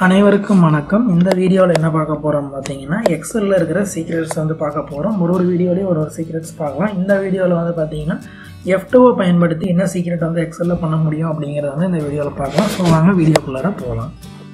அனைவருக்கும் வணக்கம் இந்த வீடியோவில் என்ன பார்க்க போகிறோம் பார்த்தீங்கன்னா எக்ஸலில் இருக்கிற சீக்ரெட்ஸ் வந்து பார்க்க போகிறோம் ஒரு ஒரு வீடியோலேயும் ஒரு ஒரு சீக்ரெட்ஸ் பார்க்கலாம் இந்த வீடியோவில் வந்து பார்த்தீங்கன்னா எஃப்டோவை பயன்படுத்தி என்ன சீக்ரெட் வந்து எக்ஸலில் பண்ண முடியும் அப்படிங்கிறத வந்து இந்த வீடியோவில் பார்க்கலாம் ஸோ வாங்க வீடியோக்குள்ளார போகலாம்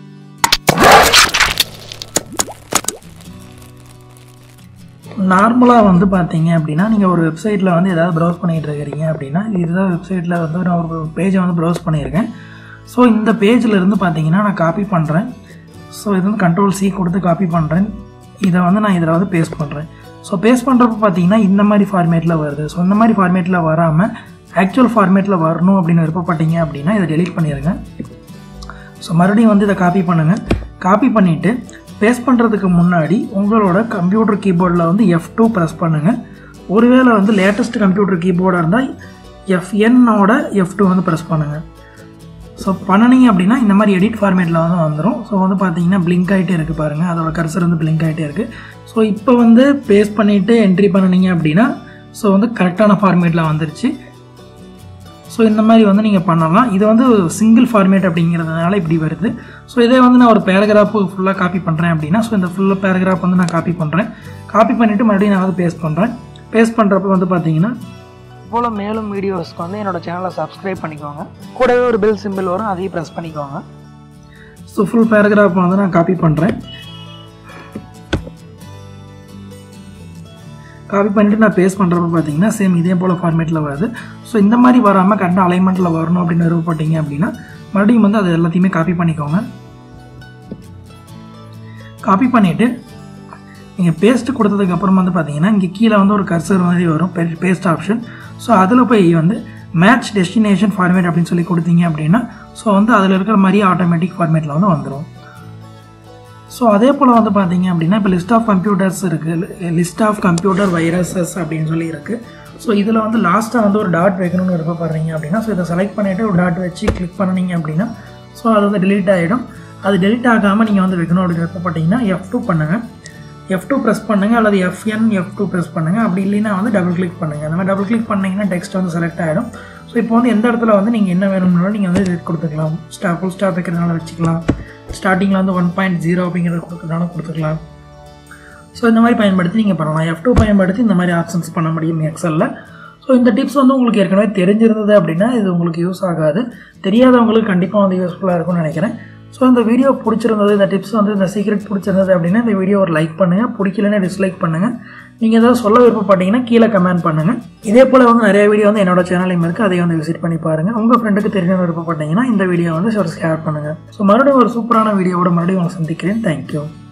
நார்மலாக வந்து பார்த்தீங்க அப்படின்னா நீங்கள் ஒரு வெப்சைட்டில் வந்து ஏதாவது ப்ரௌஸ் பண்ணிகிட்டு இருக்கிறீங்க அப்படின்னா இதுதான் வெப்சைட்டில் வந்து நான் ஒரு பேஜை வந்து ப்ரௌஸ் பண்ணியிருக்கேன் ஸோ இந்த பேஜில் இருந்து பார்த்தீங்கன்னா நான் காப்பி பண்ணுறேன் ஸோ இது வந்து கண்ட்ரோல் சி கொடுத்து காப்பி பண்ணுறேன் இதை வந்து நான் இதில் வந்து பேஸ்ட் பண்ணுறேன் ஸோ பேஸ்ட் பண்ணுறப்ப பார்த்தீங்கன்னா இந்த மாதிரி ஃபார்மேட்டில் வருது ஸோ இந்த மாதிரி ஃபார்மேட்டில் வராமல் ஆக்சுவல் ஃபார்மேட்டில் வரணும் அப்படின்னு விருப்பப்பட்டீங்க அப்படின்னா இதை டெலீட் பண்ணிடுங்க ஸோ மறுபடியும் வந்து இதை காப்பி பண்ணுங்கள் காப்பி பண்ணிவிட்டு பேஸ்ட் பண்ணுறதுக்கு முன்னாடி உங்களோட கம்ப்யூட்டர் கீபோர்டில் வந்து எஃப் டூ ப்ரெஸ் பண்ணுங்கள் ஒருவேளை வந்து லேட்டஸ்ட் கம்ப்யூட்டர் கீபோர்டாக இருந்தால் எஃப்என்னோட எஃப் டூ வந்து ப்ரெஸ் பண்ணுங்கள் ஸோ பண்ணினீங்க அப்படின்னா இந்த மாதிரி எடிட் ஃபார்மேட்டில் வந்து வந்துடும் ஸோ வந்து பார்த்தீங்கன்னா பிளிங்க் ஆகிட்டே இருக்குது பாருங்கள் அதோட கர்சர் வந்து பிளிங்க் ஆகிட்டே இருக்குது ஸோ இப்போ வந்து பேஸ்ட் பண்ணிவிட்டு என்ட்ரி பண்ணினீங்க அப்படின்னா ஸோ வந்து கரெக்டான ஃபார்மேட்டில் வந்துருச்சு ஸோ இந்த மாதிரி வந்து நீங்கள் பண்ணலாம் இது வந்து சிங்கிள் ஃபார்மேட் அப்படிங்கிறதுனால இப்படி வருது ஸோ இதே வந்து நான் ஒரு பேராகிராஃப் ஃபுல்லாக காப்பி பண்ணுறேன் அப்படின்னா ஸோ இந்த ஃபுல்லாக பேராகிராஃப் வந்து நான் காப்பி பண்ணுறேன் காப்பி பண்ணிவிட்டு மறுபடியும் நான் வந்து பேஸ்ட் பண்ணுறேன் பேஸ்ட் பண்ணுறப்ப வந்து பார்த்தீங்கன்னா போல் மேலும் வீடியோஸ்க்கு வந்து என்னோட சேனலை சப்ஸ்கிரைப் பண்ணிக்கோங்க கூடவே ஒரு பெல் சிம்பிள் வரும் அதையும் ப்ரெஸ் பண்ணிக்கோங்க ஸோ ஃபுல் பேராகிராஃப் வந்து நான் காப்பி பண்ணுறேன் காப்பி பண்ணிட்டு நான் பேஸ்ட் பண்ணுறப்ப பார்த்தீங்கன்னா சேம் இதே போல் ஃபார்மேட்டில் வருது ஸோ இந்த மாதிரி வராமல் கரெக்டாக அலைன்மெண்ட்டில் வரணும் அப்படின்னு விருப்பப்பட்டீங்க அப்படின்னா மறுபடியும் வந்து அது எல்லாத்தையுமே காப்பி பண்ணிக்கோங்க காப்பி பண்ணிவிட்டு நீங்கள் பேஸ்ட்டு கொடுத்ததுக்கப்புறம் வந்து பார்த்தீங்கன்னா இங்கே கீழே வந்து ஒரு கர்சர் மாதிரி வரும் பேஸ்ட் ஆப்ஷன் ஸோ அதில் போய் வந்து மேட்ச் டெஸ்டினேஷன் ஃபார்மேட் அப்படின்னு சொல்லி கொடுத்தீங்க அப்படின்னா ஸோ வந்து அதில் இருக்கிற மாதிரி ஆட்டோமேட்டிக் ஃபார்மேட்டில் வந்து வந்துடும் ஸோ அதே போல் வந்து பார்த்தீங்க அப்படின்னா இப்போ லிஸ்ட் ஆஃப் கம்ப்யூட்டர்ஸ் இருக்குது லிஸ்ட் ஆஃப் கம்ப்யூட்டர் வைரஸஸ் அப்படின்னு சொல்லி இருக்குது ஸோ இதில் வந்து லாஸ்ட்டாக வந்து ஒரு டாட் வைக்கணும்னு விருப்பப்படுறீங்க அப்படின்னா ஸோ இதை செலக்ட் பண்ணிவிட்டு ஒரு டாட் வச்சு கிளிக் பண்ணினீங்க அப்படின்னா ஸோ அது வந்து டெலீட் ஆகிடும் அது டெலீட் ஆகாமல் நீங்கள் வந்து வைக்கணும் அப்படின்னு விருப்பப்பட்டீங்கன்னா எஃப் டூ பண்ணுங்கள் எஃப் டூ ப்ரெஸ் பண்ணுங்கள் அல்லது எஃப்என் எஃப் டூ ப்ரெஸ் பண்ணுங்கள் அப்படி இல்லைன்னா வந்து டபுள் கிளிக் பண்ணுங்கள் அந்த மாதிரி டபுள் கிளிக் பண்ணிங்கன்னா டெக்ஸ்ட் வந்து செலக்ட் ஆகிடும் ஸோ இப்போ வந்து எந்த இடத்துல வந்து நீங்கள் என்ன வேணும்னாலும் நீங்கள் வந்து இது கொடுத்துக்கலாம் ஸ்டா ஃபுல் ஸ்டாப் வைக்கிறதுனால வச்சுக்கலாம் ஸ்டார்டிங்கில் வந்து ஒன் பாயிண்ட் ஜீரோ அப்படிங்கிறது கொடுக்குறதுனால கொடுத்துக்கலாம் ஸோ இந்த மாதிரி பயன்படுத்தி நீங்கள் பண்ணலாம் எஃப் டூ பயன்படுத்தி இந்த மாதிரி ஆப்ஷன்ஸ் பண்ண முடியும் எக்ஸலில் ஸோ இந்த டிப்ஸ் வந்து உங்களுக்கு ஏற்கனவே தெரிஞ்சிருந்தது அப்படின்னா இது உங்களுக்கு யூஸ் ஆகாது தெரியாதவங்களுக்கு கண்டிப்பாக வந்து யூஸ்ஃபுல்லாக இருக்கும்னு நினைக்கிறேன் ஸோ இந்த வீடியோ பிடிச்சிருந்தது இந்த டிப்ஸ் வந்து இந்த சீக்ரெட் பிடிச்சிருந்தது அப்படின்னா இந்த வீடியோ ஒரு லைக் பண்ணுங்கள் பிடிக்கலன்னா டிஸ்லைக் பண்ணுங்கள் நீங்கள் ஏதாவது சொல்ல விருப்பப்பட்டீங்கன்னா கீழே கமெண்ட் பண்ணுங்கள் இதே போல் வந்து நிறைய வீடியோ வந்து என்னோட சேனலையும் இருக்குது அதை வந்து விசிட் பண்ணி பாருங்கள் உங்கள் ஃப்ரெண்டுக்கு தெரியணும் விருப்பப்பட்டீங்கன்னா இந்த வீடியோ வந்து ஷேர் பண்ணுங்கள் ஸோ மறுபடியும் ஒரு சூப்பரான வீடியோவோட மறுபடியும் உங்களை சந்திக்கிறேன் தேங்க்யூ